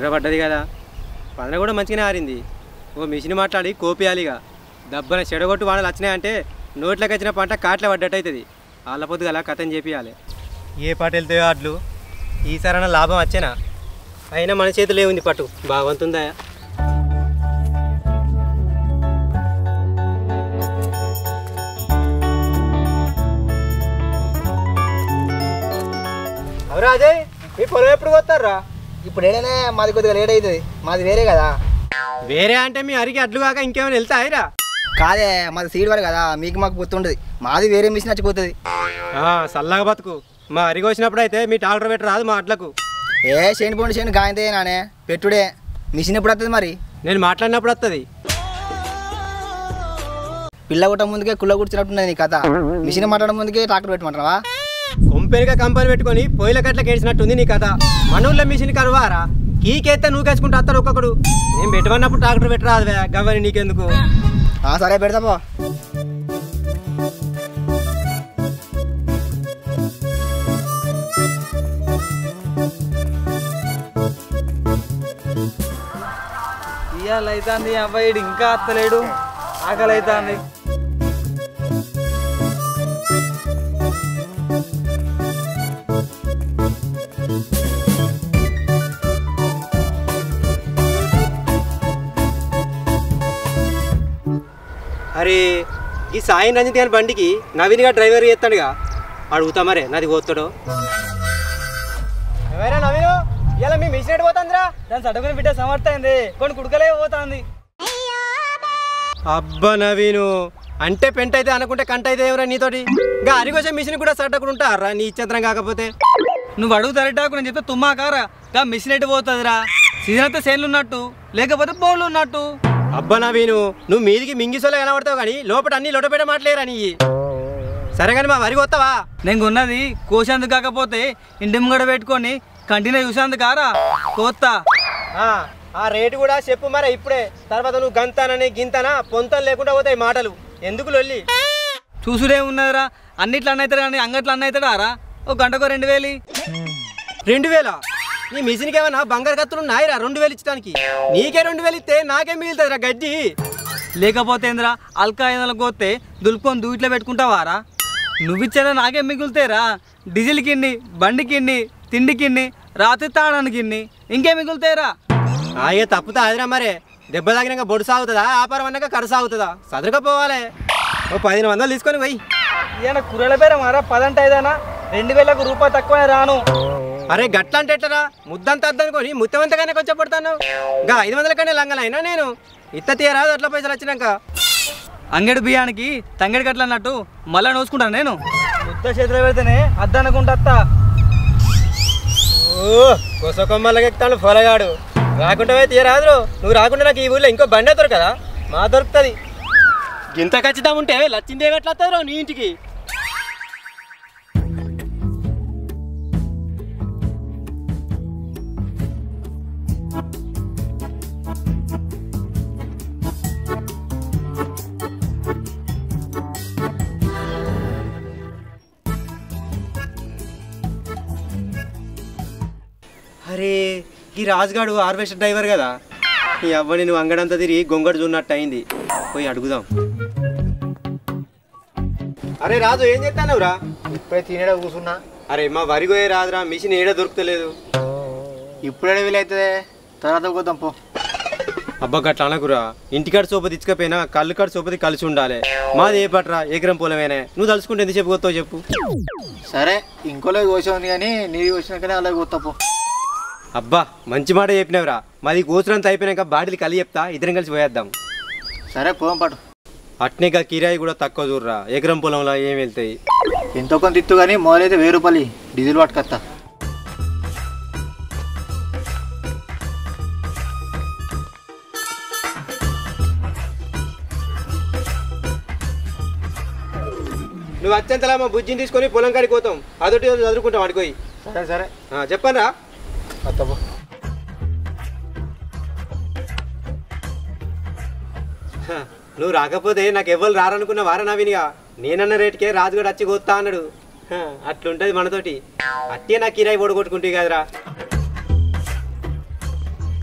ఎర్ర పడ్డది కదా పదన కూడా మంచిగానే ఆరింది ఓ మిషన్ మాట్లాడి కోపియాలిగా దబ్బన చెడగొట్టు వానలు వచ్చినాయంటే నోట్లోకి వచ్చిన పంట కాట్ల పడ్డట్టు అవుతుంది వాళ్ళ పొద్దుగల కథం చేపియాలి ఏ పాట వెళ్తాయో అడ్లు ఈసారైనా లాభం వచ్చేనా అయినా మన చేతిలో ఏముంది పట్టు బాగుంటుందా అవరా అజయ్ మీ పొలం ఎప్పుడు పోతారా ఇప్పుడు ఏడనే మాది కొద్దిగా లేట్ అవుతుంది మాది వేరే కదా వేరే అంటే మీ అరిగి అడ్లు కాక ఇంకేమైనా వెళ్తాయిరా కాదే మాది సీడ్ వారు కదా మీకు మాకు గుర్తుంటుంది మాది వేరే మిషన్ వచ్చిపోతుంది సల్లగా బతుకు మా అరిగి వచ్చినప్పుడు అయితే మీ ట్రాక్టర్ పెట్టి రాదు మా అడ్లకు ఏ శని పోండి శని గాయంతే నానే పెట్టుడే మిషన్ ఎప్పుడు వస్తుంది మరి నేను మాట్లాడినప్పుడు వస్తుంది పిల్ల కొట్ట ముందుకే కుల్ల కూర్చున్నట్టున్నది నీ కథ మిషన్ మాట్లాడడం ముందుకే ట్రాక్టర్ పెట్టమంటావా కొంపెనిగా కంపెనీ పెట్టుకొని పొయ్యిల కట్ల కేడిసినట్టుంది నీ కథ మన ఊళ్ళో మిషన్ కరువారా కీకెత్తే నూకేసుకుంటూ వస్తాడు ఒక్కొక్కడు నేను పెట్టమన్నప్పుడు ట్రాక్టర్ పెట్టి రాదువే గవ్వని నీకెందుకు ఆ, సరే పెడతా పో ఇవాళ అవుతుంది అబ్బాయి ఇంకా అత్తలేడు ఆకలి అవుతుంది అరే ఈ సాయి రంజిత్ గారి బండికి నవీన్గా డ్రైవర్ చేస్తాడుగా అడుగుతా మరే నాది పోతాడు ఎవరా నవీను ఇలా మీ మిషన్ ఎటు పోతుందిరా దాని చదువుకుని బిడ్డ సమర్థమైంది కొన్ని కుడుకలే పోతుంది అబ్బా నవీను అంటే పెంట అయితే అనుకుంటే కంట అయితే ఎవరా నీతోటి ఇంకా అరిగొచ్చే మిషన్ కూడా సడ్డకుండా ఉంటారా నీ ఇచ్చంతరం కాకపోతే నువ్వు అడుగు తరటాకు నేను చెప్తే తుమ్మా కారా గా మిషన్ ఎటు పోతుందిరా సీజన్ అయితే సేన్లు ఉన్నట్టు లేకపోతే బౌన్లు ఉన్నట్టు అబ్బా నవీను నువ్వు మీదికి మింగిసోలో కనబడతావు కానీ లోపల అన్ని లొడపెట్ట మాటలేరా నీ సరే కానీ మా వరి కొత్తవా నేను కొన్నది కోసేందుకు కాకపోతే ఇంటి ముంగడ పెట్టుకొని కంటిన్యూ చూసేందుకు కారా కోత్త ఆ, ఆ రేటు కూడా చెప్పు మరి ఇప్పుడే తర్వాత నువ్వు గంతానని గింతనా పొంతం లేకుండా పోతాయి మాటలు ఎందుకు లొల్లి చూసుడే ఉన్నదిరా అన్నిట్లో అన్నవుతాడు కానీ అంగట్లో అన్నవుతాడా రా ఒక గంటకో రెండు వేలు రెండు వేల నీ మిషన్కి ఏమన్నా బంగారు కత్తులు నాయిరా రెండు వేలు ఇచ్చడానికి నీకే రెండు వేలు ఇస్తే నాకేం మిగులుతుందిరా గడ్డి లేకపోతే ఏందిరా అల్కా ఐదు వందలకు పోతే దులుపుకొని దూయిట్లో పెట్టుకుంటావారా నువ్విచ్చేదా నాకేం మిగులుతాయిరా డీజిల్ కిన్ని బండి కిన్ని తిండి కిన్ని రాత్రి తాడానికి కిన్ని ఇంకేం మిగులుతాయిరా అయ్యే తప్పుతా అదిరా మరే దెబ్బ తాగినాక బొడు సాగుతుందా ఆపారం అన్నాక కర సాగుతుందా సదరకపోవాలి ఓ పదిహేను వందలు తీసుకొని పోయి ఈయన కూరల పేర మారా పదంట ఐదానా రెండు వేలకు రూపాయి తక్కువనే రాను అరే గట్ల అంటే ఎట్లరా ముద్దంత అద్దనుకొని ముత్తమంతగానే కొంచెం పడతాను ఇంకా ఐదు వందల కన్నా లంగలైనా నేను ఇత్త తీయరాదు అట్లా పైసలు వచ్చినాక అంగడి బియ్యానికి తంగడి గట్ల అన్నట్టు మళ్ళా నోసుకుంటాను నేను ముద్ద చేతిలో పెడితేనే అద్దనుకుంటా అత్త ఓ కొసకొమ్మలకి ఎక్కుతాను పొలగాడు రాకుండా పోయి తీయరాదు నువ్వు రాకుండా నాకు ఈ ఊళ్ళో ఇంకో బండే దొరకదా మా దొరుకుతుంది ఇంత ఖచ్చితంగా ఉంటే లచ్చింది ఎట్లా వస్తుందో నీ ఇంటికి అరే ఈ రాజుగాడు హార్వెస్టర్ డ్రైవర్ కదా ఈ అవ్వని నువ్వు అంగడంతా తిరిగి గొంగడు చూన్నట్టు అయింది పోయి అడుగుదాం అరే రాజు ఏం చేస్తానవురా ఇప్పుడే తినేడా కూర్చున్నా అరే మా వరి కోయే రాదురా మిషన్ ఏడ దొరుకుతలేదు ఇప్పుడే వీలైతుంది తర్వాత పోదాం పో అబ్బా గట్ల అనకురా ఇంటికాడ సోప తెచ్చుకపోయినా కళ్ళు కాడ సోపతి కలిసి ఉండాలి మాది ఏ పట్రా ఎకరం పొలమేనే నువ్వు తలుచుకుంటే ఎందుకు చెప్పుకోతావు చెప్పు సరే ఇంకోలో కోసే ఉంది కానీ నీది వచ్చినాకనే అలాగే పోతా పో అబ్బా మంచి మాట చెప్పినవురా మాది కూతురంతా అయిపోయినాక బాడీలు కలి చెప్తా ఇద్దరం కలిసి పోయేద్దాం సరే పోదాం పాటు అట్నేగా కిరాయి కూడా తక్కువ చూడరా ఎకరం పొలంలో ఏం వెళ్తాయి ఎంతో కొంత ఇత్తు కానీ మొదలైతే వెయ్యి రూపాయలు డీజిల్ పట్టుకొస్తా నువ్వు అత్యంతలా మా బుజ్జిని తీసుకొని పొలం కాడికి పోతాం అదొకటి ఇదొకటి చదువుకుంటాం అడిపోయి సరే సరే చెప్పరా వస్తా పో నువ్వు రాకపోతే నాకు ఎవరు రారనుకున్న వారా నవీనిగా నేనన్న రేటుకే రాజుగాడు వచ్చి కోస్తా అన్నాడు హ, అట్లుంటది మనతోటి అట్టే నాకు కిరాయి ఓడగొట్టుకుంటే కదరా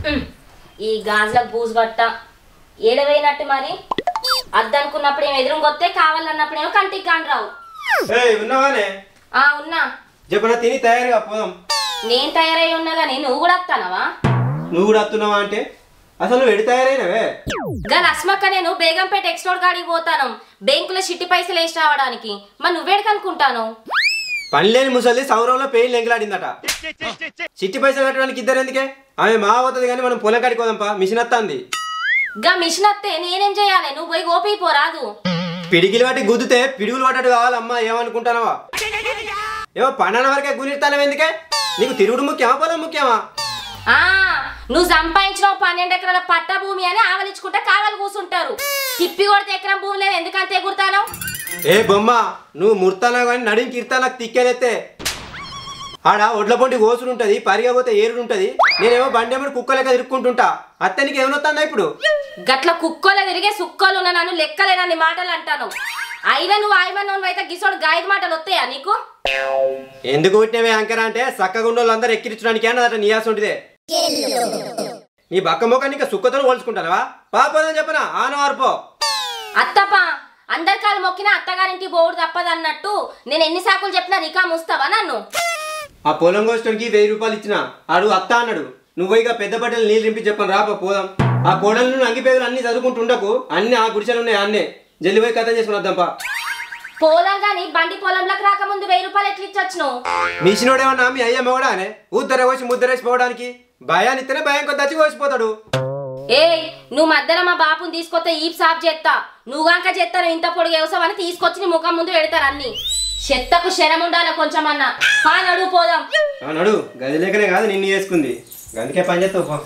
ఉమ్, ఈ గాజులకు బూజు పట్ట ఏడవైనట్టు మరి అద్దనుకున్నప్పుడు ఏమో ఎదురుగొత్తే కావాలన్నప్పుడేమో కంటికి కాని రావు ఏయ్ ఉన్నావానే ఆ ఉన్నా చెప్పనా తిని తయారుగా పోదాం నేను తయారై ఉన్నా కానీ నువ్వు కూడా వస్తానవా నువ్వు కూడా వస్తున్నావా అంటే అసలు నువ్వు ఎడి తయారైనవే గా లక్ష్మక్క నేను బేగంపేట ఎక్స్పోర్ట్ కాడికి పోతాను బ్యాంకులో చిట్టి పైసలు వేసి రావడానికి మరి నువ్వేడికి అనుకుంటాను పని లేని ముసలి సౌరంలో పెయిన్ ఎంకలాడిందట చిట్టి పైసలు కట్టడానికి ఇద్దరు ఎందుకే ఆమె మా అవుతుంది కానీ మనం పొలం కాడికి పోదాంపా మిషన్ వస్తుంది గా మిషన్ వస్తే నేనేం చేయాలి నువ్వు పోయి గోపి పోరాదు పిడికిలు పట్టి గుద్దితే పిడుగులు పట్టడు కావాలమ్మా ఏమనుకుంటానవా ఏమో పన్నెండు వరకే గునిస్తానవు ఎందుకే నీకు తిరుగుడు ముఖ్యమా పొలం ముఖ్యమా ఆ నువ్వు సంపాదించిన ఓ పన్నెండు ఎకరాల పట్ట భూమి అని ఆవలించుకుంటే కావాలి కూర్చుంటారు తిప్పి కొడితే ఎకరం భూమి లేదు ఎందుకంటే ఎగురుతాను ఏ బొమ్మ నువ్వు ముర్తానా కానీ నడికి ఇర్తా నాకు తిక్కేదెత్తే ఆడ ఒడ్ల పొంటి ఓసుడు ఉంటుంది పరిగపోతే ఏరుడు ఉంటుంది నేనేమో బండి ఏమో కుక్క లెక్క తిరుక్కుంటుంటా అత్తనికి ఏమనొస్తుందా ఇప్పుడు గట్ల కుక్కోలే తిరిగే సుక్కోలు ఉన్న నన్ను లెక్కలేనన్ని మాటలు అంటాను అయినా నువ్వు ఆయమన్నోళ్ళు అయితే గిసోడు గాయద మాటలు వస్తాయా నీకు ఎందుకు పుట్టినవే యాంకర్ అంటే సక్కగుండోళ్ళు అందరూ ఎక్కిరించడానికి అన్నదట నీయాస ఉంటిదే నీ బక్క మొక్క ఇంకా సుక్కతో పోల్చుకుంటావా పాపోదని చెప్పనా ఆన వార్పో అత్తప్ప అందరికాలు మొక్కిన అత్తగారింటి బోర్డు తప్పదన్నట్టు నేను ఎన్ని సాకులు చెప్పినా రికా ముస్తావా నన్ను ఆ పొలం కోసడానికి వెయ్యి రూపాయలు ఇచ్చిన ఆడు అత్త అన్నాడు నువ్వు ఇక పెద్ద బట్టలు నీళ్ళు నింపి చెప్పను రాపో పోదాం ఆ కోడలను అంగిపేదలు అన్ని చదువుకుంటుండకు అన్ని ఆ గుడిసెలు ఉన్నాయి అన్నే జల్లి పోయి కథ చేసుకుని వద్దాంపా పోలం గాని బండి పొలంలోకి రాకముందు వెయ్యి రూపాయలు ఎట్లా ఇచ్చొచ్చును మిషనోడేమన్నా మీ అయ్య మొగడానే ఉద్దర వేసి ముద్దరేసి పోవడానికి భయాన్ని ఇస్తేనే భయం కొద్ది వచ్చి కోసిపోతాడు ఏయ్ నువ్వు మధ్యలో మా బాపుని తీసుకొస్తే ఈ సాఫ్ చేస్తా నువ్వు గంక చేస్తాను ఇంత పొడుగు వ్యవసాయం తీసుకొచ్చి నీ ముఖం ముందు పెడతారు అన్ని చెత్తకు శరం ఉండాలి కొంచెం అన్న పా నడువు పోదాం అన్నాడు గది లేకనే కాదు నిన్ను చేసుకుంది అందుకే పని చేస్తావు పో.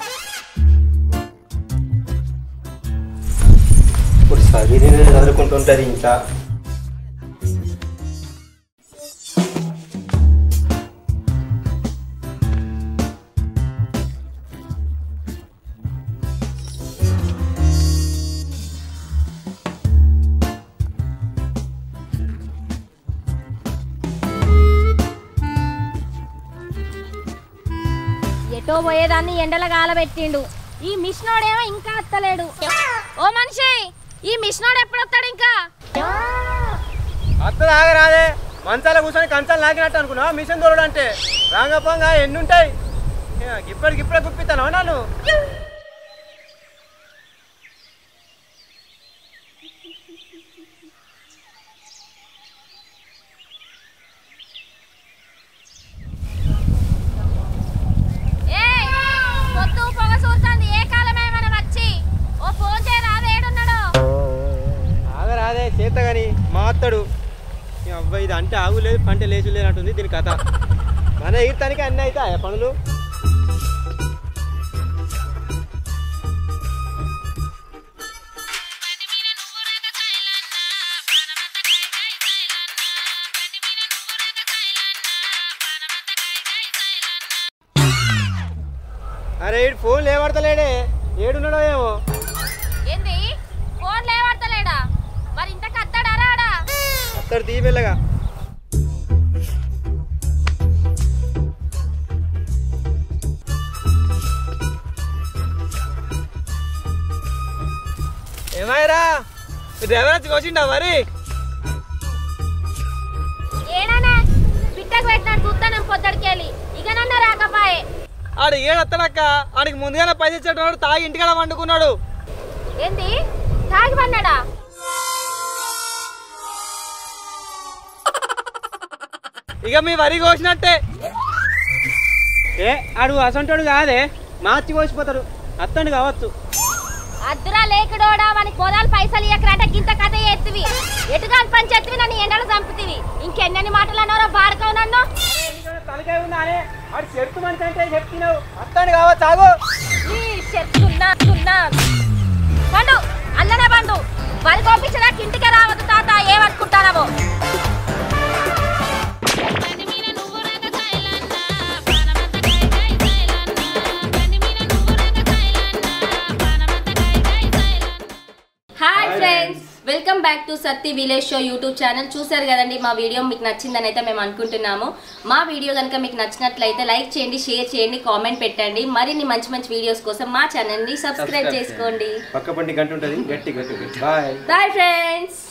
ఇప్పుడు చదివి చదువుకుంటుంటది ఇంకా ఎటో పోయేదాన్ని ఎండల గాలబెట్టిండు ఈ మిషనోడేమో ఇంకా అత్తలేడు ఓ మనిషి ఈ మిషనోడు ఎప్పుడు వస్తాడు ఇంకా అత్త రాదే మంచాల కూర్చొని కంచాలు లాగినట్టు అనుకున్నావా మిషన్ దొరడు అంటే రాంగపోంగా ఎన్ని ఉంటాయి ఇప్పటికి ఇప్పుడే గుప్పిస్తాను నన్ను ఏయ్ పొద్దు పొగ చూస్తుంది ఏ కాలమే మనం వచ్చి ఓ ఫోన్ చేయరా వేడున్నాడు ఆగరాదే చేత గాని మా అత్తడు ఈ అబ్బాయి ఇది అంటే ఆగు లేదు పంట లేచు లేనట్టుంది దీని కథ మన ఎగిరితానికి అన్నీ అవుతాయా పనులు అరే ఇటు ఫోన్ లేవడతలేడే ఏడున్నాడో ఏమో ఏంది ఫోన్ లేవాడతలేడా మరి ఇంత కత్తాడా రాడా అత్తడు తీ మెల్లగా ఏమాయరా డ్రైవర్ వచ్చి కోసిండా మరి ఏడానే పిట్టకు పెట్టినట్టు చూస్తాను పొద్దడికెళ్ళి ఇక నన్ను రాకపాయే ఆడు ఏడత్తనక్క ఆడికి ముందుగానే పైసలు ఇచ్చేటవాడు తాగి ఇంటికాడ వండుకున్నాడు ఏంది తాగి పన్నాడా ఇక మీ వరి కోసినట్టే ఏ ఆడు అసంటోడు కాదే మార్చి కోసిపోతాడు అత్తండు కావచ్చు అద్దురా లేకుడోడా మనకి పొలాలు పైసలు ఇయ్యకరాట గింత కథ ఎత్తివి ఎటుగాలి పని చెత్తివి నన్ను ఎండలు చంపుతివి ఇంకెన్నెన్ని మాటలు అన్నారో బాడకవు నన్ను తలకాయ ఉందానే ఆడు చెరుకు మంచి అంటే చెప్తున్నావు అత్తండు కావచ్చు ఆగు ఈ చెప్తున్నా తున్నా పండు అల్లనే పండు వరి కోపించడానికి ఇంటికే రావద్దు తాత ఏమనుకుంటానవో hi friends welcome back to Satti village show YouTube channel చూసారు కదండి మా వీడియో మీకు నచ్చిందని అయితే మేము అనుకుంటున్నాము మా వీడియో కనుక మీకు నచ్చినట్లయితే లైక్ చేయండి షేర్ చేయండి కామెంట్ పెట్టండి మరిన్ని మంచి మంచి వీడియోస్ కోసం మా ఛానల్ని సబ్స్క్రైబ్ చేసుకోండి పక్క పండి గంట ఉంటుంది గట్టి గట్టి బాయ్ బాయ్ ఫ్రెండ్స్